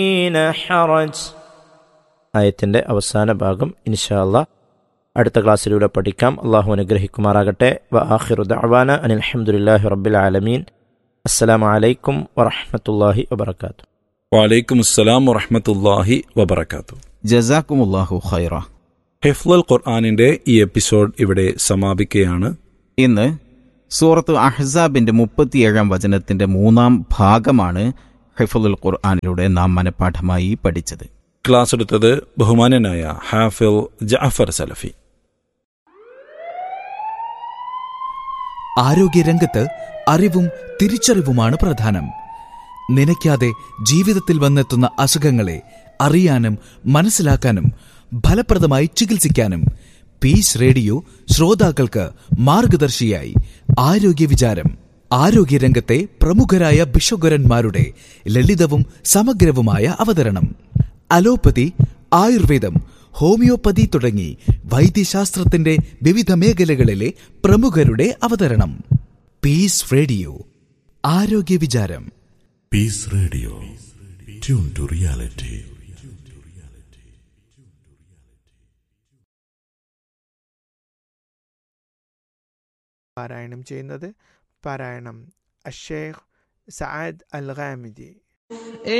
حرج ആയത്തിൻ്റെ അവസാന ഭാഗം ഇൻഷാല്ല അടുത്ത ക്ലാസ്സിലൂടെ പഠിക്കാം അള്ളാഹു അനുഗ്രഹിക്കുമാറാകട്ടെ വ ആഖിറു ദഅവാന അനിൽ ഹംദുലില്ലാഹി റബ്ബിൽ ആലമീൻ അസ്സലാമു അലൈക്കും വറഹ്മത്തുള്ളാഹി വബറകാതുഹു വലൈക്കും അസ്സലാം വറഹമത്തല്ലാഹി വബർക്കാത്തു ജസാക്കുമുല്ലാഹു ഖൈറ ഹിഫ്ലുൽ ഖുർആാനിന്റെ ഈ എപ്പിസോഡ് ഇവിടെ സമാപിക്കുകയാണ് ഇന്ന് സൂറത്ത് അഹ്സാബിന്റെ മുപ്പത്തിയേഴാം വചനത്തിന്റെ മൂന്നാം ഭാഗമാണ് ഹിഫുൽ ഖുർആാനിലൂടെ നാം മനഃപ്പാഠമായി പഠിച്ചത് ക്ലാസ് എടുത്തത് ബഹുമാനനായ ഹാഫിൽ ജാഫർ സലഫി ആരോഗ്യരംഗത്ത് അറിവും തിരിച്ചറിവുമാണ് പ്രധാനം നനയ്ക്കാതെ ജീവിതത്തിൽ വന്നെത്തുന്ന അസുഖങ്ങളെ അറിയാനും മനസ്സിലാക്കാനും ഫലപ്രദമായി ചികിത്സിക്കാനും പീസ് റേഡിയോ ശ്രോതാക്കൾക്ക് മാർഗദർശിയായി ആരോഗ്യ വിചാരം ആരോഗ്യരംഗത്തെ പ്രമുഖരായ ബിഷോഗരന്മാരുടെ ലളിതവും സമഗ്രവുമായ അവതരണം അലോപ്പതി ആയുർവേദം ഹോമിയോപ്പതി തുടങ്ങി വൈദ്യശാസ്ത്രത്തിന്റെ വിവിധ മേഖലകളിലെ പ്രമുഖരുടെ അവതരണം പീസ് റേഡിയോ ആരോഗ്യ വിചാരം Peace Radio. Tune to reality. പാരായണം ചെയ്യുന്നത് പാരായണം അഷേഖ് സഅദ് അൽ ഖാമിദി